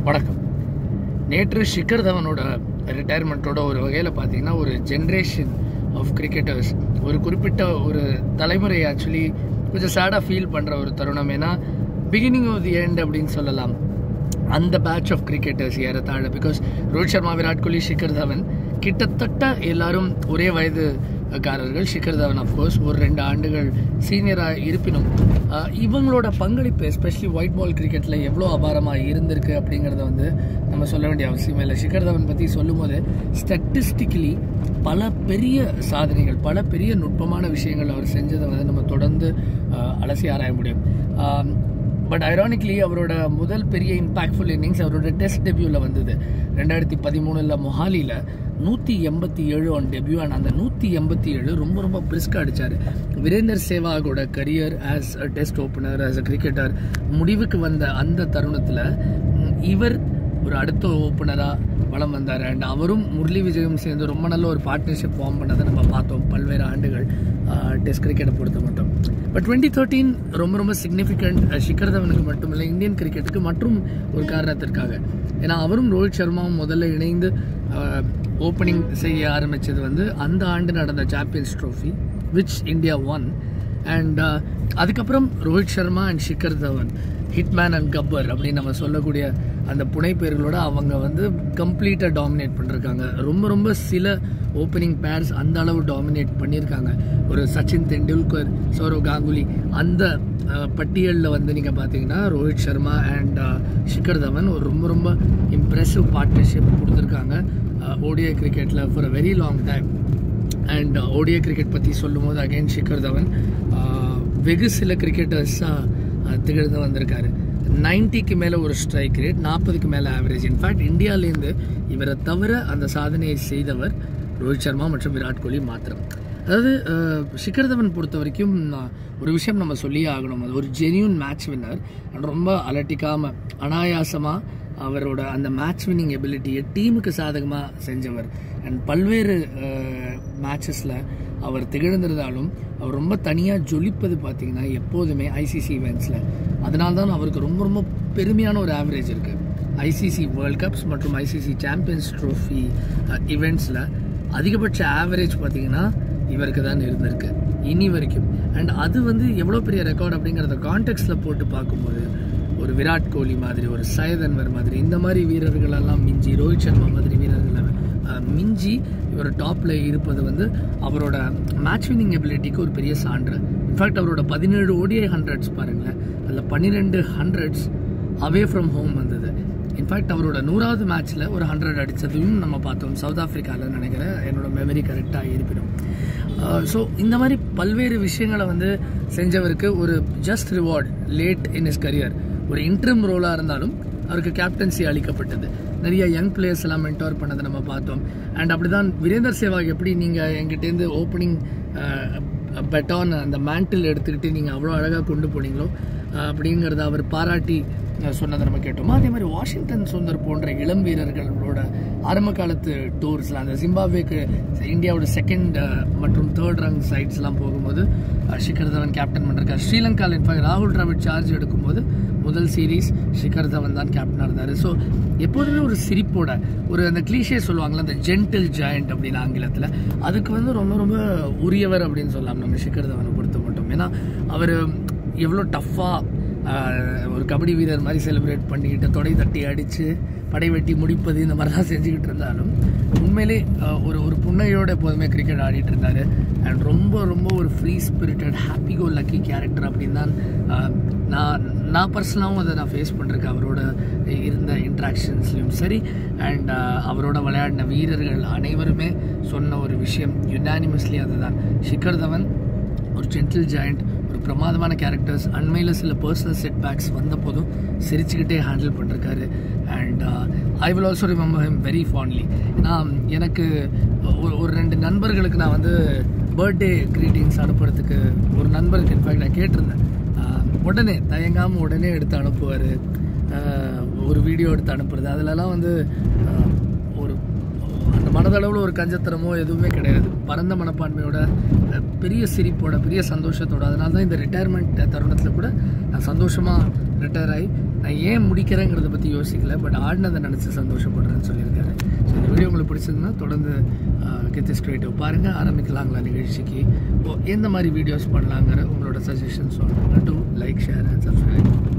வணக்கம் நேற்று ஷிகர் தவனோட ரிட்டையர்மெண்ட்டோட ஒரு வகையில் பார்த்தீங்கன்னா ஒரு ஜென்ரேஷன் ஆஃப் கிரிக்கெட்டர்ஸ் ஒரு குறிப்பிட்ட ஒரு தலைமுறை ஆக்சுவலி கொஞ்சம் சேடாக ஃபீல் பண்ணுற ஒரு தருணம் ஏன்னா பிகினிங் ஆஃப் தி எண்ட் அப்படின்னு சொல்லலாம் அந்த பேட்ச் ஆஃப் கிரிக்கெட்டர்ஸ் ஏறத்தாழ பிகாஸ் ரோஹித் சர்மா விராட் கோலி ஷிகர் தவன் கிட்டத்தட்ட எல்லாரும் ஒரே வயது காரர்கள் ஷிகர் தவன் அஃப்கோர்ஸ் ஒரு ரெண்டு ஆண்டுகள் சீனியராக இருப்பினும் ஆஹ், இவங்களோட பங்களிப்பு எஸ்பெஷலி ஒயிட் பால் கிரிக்கெட்டில் எவ்வளோ அபாரமாக இருந்திருக்கு அப்படிங்கிறத வந்து நம்ம சொல்ல வேண்டிய அவசியமே இல்லை ஷிகர் தவன் பற்றி சொல்லும்போது ஸ்டட்டிஸ்டிக்கலி பல பெரிய சாதனைகள் பல பெரிய நுட்பமான விஷயங்கள் அவர் செஞ்சதை வந்து நம்ம தொடர்ந்து ஆஹ், அலசி ஆராய முடியும் ஆம், பட் ஐரானிக்லி அவரோட முதல் பெரிய இம்பாக்ட்ஃபுல் இன்னிங்ஸ் அவரோட டெஸ்ட் டெபியூவில் வந்தது ரெண்டாயிரத்தி பதிமூணில் மொஹாலியில் நூற்றி எண்பத்தி ஏழு ஆன் டெபியூ அண்ட் அந்த நூற்றி எண்பத்தி ஏழு ரொம்ப ரொம்ப பிரிஸ்காக அடித்தார் வீரேந்தர் சேவாகோட career as a test opener as a cricketer முடிவுக்கு வந்த அந்த தருணத்தில் இவர் ஒரு அடுத்த ஓப்பனராக வலம் வந்தார் அண்ட் அவரும் முரளி விஜயும் சேர்ந்து ரொம்ப நல்ல ஒரு பார்ட்னர்ஷிப் ஃபார்ம் பண்ணதை நம்ம பார்த்தோம் பல்வேறு ஆண்டுகள் டெஸ்ட் கிரிக்கெட்டை பொறுத்த மட்டும் பட் டுவெண்ட்டி தேர்ட்டீன் ரொம்ப ரொம்ப சிக்னிஃபிகண்ட் ஷிகர் தவனுக்கு மட்டுமில்லை இந்தியன் கிரிக்கெட்டுக்கு மற்றும் ஒரு காரணத்திற்காக ஏன்னா அவரும் ரோஹித் சர்மாவும் முதல்ல இணைந்து ஓப்பனிங் செய்ய ஆரம்பித்தது வந்து அந்த ஆண்டு நடந்த champions trophy which India won and அதுக்கப்புறம் Rohit Sharma and Shikhar Dhawan hitman and Gabbar அப்படின்னு நம்ம சொல்லக்கூடிய அந்த புனைப்பெயர்களோட அவங்க வந்து கம்ப்ளீட்டாக டாமினேட் பண்ணிருக்காங்க ரொம்ப ரொம்ப சில ஓப்பனிங் பேர்ஸ் அந்த அளவு டாமினேட் பண்ணியிருக்காங்க ஒரு சச்சின் தெண்டுல்கர் சௌரவ் காங்குலி அந்த பட்டியலில் வந்து நீங்கள் பார்த்தீங்கன்னா ரோஹித் சர்மா அண்ட் ஷிகர் தவன் ஒரு ரொம்ப ரொம்ப இம்ப்ரெசிவ் பார்ட்னர்ஷிப் கொடுத்துருக்காங்க ஓடிஐ கிரிக்கெட்டில் for a very long time and ODI cricket பற்றி சொல்லும்போது அகைன் ஷிகர் தவன் ஆஹ், வெகு சில கிரிக்கெட்டர்ஸாக திகழ்ந்து வந்திருக்காரு நைன்ட்டிக்கு மேலே ஒரு ஸ்ட்ரைக் ரேட் நாற்பதுக்கு மேலே ஆவரேஜ் இன்ஃபேக்ட் இந்தியாவிலேருந்து இவரை தவிர அந்த சாதனையை செய்தவர் ரோஹித் சர்மா மற்றும் விராட் கோலி மாத்திரம் அதாவது அஹ், ஷிகர் தவன் பொறுத்த வரைக்கும் நான் ஒரு விஷயம் நம்ம சொல்லியே ஆகணும் அது ஒரு ஜெனியூன் மேட்ச் வின்னர் ரொம்ப அலட்டிக்காமல் அனாயாசமாக அவரோட அந்த மேட்ச் வின்னிங் எபிலிட்டியை டீமுக்கு சாதகமாக செஞ்சவர் அண்ட் பல்வேறு மேட்சஸில் அவர் திகழ்ந்திருந்தாலும் அவர் ரொம்ப தனியாக ஜொலிப்பது பார்த்தீங்கன்னா எப்போதுமே ஐசிசி இவெண்ட்ஸில் அதனால தான் அவருக்கு ரொம்ப ரொம்ப பெருமையான ஒரு ஆவரேஜ் இருக்குது ஐசிசி வேர்ல்ட் கப்ஸ் மற்றும் ஐசிசி சாம்பியன்ஸ் ட்ரோஃபி இவெண்ட்ஸில் அதிகபட்ச ஆவரேஜ் பார்த்தீங்கன்னா இவருக்கு தான் இருந்திருக்கு இனி வரைக்கும் அண்ட் அது வந்து எவ்வளோ பெரிய ரெக்கார்ட் அப்படிங்கிறத கான்டெக்ட்ஸில் போட்டு பார்க்கும்போது ஒரு விராட் கோலி மாதிரி ஒரு சையத் அன்வர் மாதிரி இந்த மாதிரி வீரர்களெல்லாம் மிஞ்சி ரோஹித் சர்மா மாதிரி வீரர்களை அஹ், மிஞ்சி இவர் டாப்பில் இருப்பது வந்து அவரோட மேட்ச் வின்னிங் எபிலிட்டிக்கு ஒரு பெரிய சான்று இன்ஃபேக்ட் அவரோட பதினேழு ஓடிஐ ஹண்ட்ரட்ஸ் பாருங்களேன் அதில் பன்னிரெண்டு ஹண்ட்ரட்ஸ் அவே ஃப்ரம் ஹோம் வந்தது இன்ஃபேக்ட் அவரோட நூறாவது மேட்ச்சில் ஒரு ஹண்ட்ரட் அடித்ததையும் நம்ம பார்த்தோம் சவுத் ஆஃப்ரிக்காவில் நினைக்கிறேன் என்னோட மெமரி கரெக்டாக இருப்பிடும் ஸோ இந்த மாதிரி பல்வேறு விஷயங்களை வந்து செஞ்சவருக்கு ஒரு just reward late in his career ஒரு இன்ட்ரம் ரோலாக இருந்தாலும் அவருக்கு கேப்டன்சி அளிக்கப்பட்டது நிறைய யங் பிளேயர்ஸ் எல்லாம் மென்டோர் பண்ணதை நம்ம பார்த்தோம் அண்ட் அப்படிதான் வீரேந்தர் சேவாக் எப்படி நீங்கள் எங்கிட்டேருந்து ஓப்பனிங் பெட்டான் அந்த மேண்டில் எடுத்துக்கிட்டு நீங்கள் அவ்வளோ அழகாக கொண்டு போனீங்களோ அஹ், அப்படிங்கிறத அவர் பாராட்டி அஹ், சொன்னதை நம்ம கேட்டோம் அதே மாதிரி வாஷிங்டன் சுந்தர் போன்ற இளம் வீரர்களோட ஆரம்ப காலத்து டூர்ஸில் அந்த ஜிம்பாப்வேக்கு இந்தியாவோட செகண்ட் மற்றும் தேர்ட் ரங் சைட்ஸ்லாம் போகும்போது அஹ், ஷிகர் தவன் கேப்டன் பண்ணிருக்காரு ஸ்ரீலங்காவில் இன்ஃபேக்ட் ராகுல் டிராவிட் சார்ஜ் எடுக்கும்போது முதல் சீரீஸ் ஷிகர் தவன் தான் கேப்டனாக இருந்தார் ஸோ எப்போதுமே ஒரு சிரிப்போட ஒரு அந்த கிளீஷே சொல்லுவாங்கள்ல அந்த ஜென்டில் ஜாயிண்ட் அப்படின்னு ஆங்கிலத்தில் அதுக்கு வந்து ரொம்ப ரொம்ப உரியவர் அப்படின்னு சொல்லலாம் நம்ம ஷிகர் தவனை பொறுத்த மட்டும் ஏன்னா அவர் எவ்வளோ டஃப்பாக ஒரு கபடி வீரர் மாதிரி செலிப்ரேட் பண்ணிக்கிட்டு தொடை தட்டி அடித்து படை வெட்டி முடிப்பது இந்த மாதிரிலாம் செஞ்சுக்கிட்டு இருந்தாலும் உண்மையிலே அஹ், ஒரு ஒரு புன்னையோட எப்போதுமே கிரிக்கெட் ஆடிட்டு இருந்தார் அண்ட் ரொம்ப ரொம்ப ஒரு free spirited happy go lucky character அப்படின்னு தான் அஹ், நான் நான் பர்சனலாகவும் அதை நான் ஃபேஸ் பண்ணிருக்கேன் அவரோட இருந்த இன்ட்ராக்ஷன்ஸ்லையும் சரி அண்ட் அவரோட விளையாடின வீரர்கள் அனைவருமே சொன்ன ஒரு விஷயம் யுனானிமஸ்லி அதுதான் ஷிகர் தவன் ஒரு ஜென்டில் ஜாயிண்ட் ஒரு பிரமாதமான கேரக்டர்ஸ் அண்மையில் சில பர்சனல் செட் பேக்ஸ் வந்த போதும் சிரிச்சுக்கிட்டே ஹேண்டில் பண்ணிருக்காரு and I will also remember him very fondly ஏன்னா எனக்கு ஒரு ஒரு ரெண்டு நண்பர்களுக்கு நான் வந்து பர்த்டே க்ரீட்டிங்ஸ் அனுப்புறதுக்கு ஒரு நண்பருக்கு இன்ஃபேக்ட் நான் கேட்டிருந்தேன் ஆஹ் உடனே தயங்காமல் உடனே எடுத்து அனுப்புவார் ஒரு வீடியோ எடுத்து அனுப்புறது அதிலலாம் வந்து ஆஹ் ஒரு அந்த மனதளவில் ஒரு கஞ்சத்தனமோ எதுவுமே கிடையாது பரந்த மனப்பான்மையோட அஹ், பெரிய சிரிப்போட பெரிய சந்தோஷத்தோட அதனால தான் இந்த ரிட்டையர்மெண்ட் தருணத்தில் கூட நான் சந்தோஷமாக ரிட்டையர் ஆகி நான் ஏன் முடிக்கிறேங்கிறத பற்றி யோசிக்கல பட் ஆடினதை நினச்சி சந்தோஷப்படுறேன்னு சொல்லியிருக்காரு ஸோ இந்த வீடியோ உங்களுக்கு பிடிச்சிருந்தா தொடர்ந்து கெத்திஸ் கிரியேட்டிவ் பாருங்கள் ஆரம்பிக்கலாங்களா நிகழ்ச்சிக்கு ஓ எந்த மாதிரி வீடியோஸ் பண்ணலாங்கிற உங்களோட சஜஷன்ஸ் சொல்லுங்கள் do like share and subscribe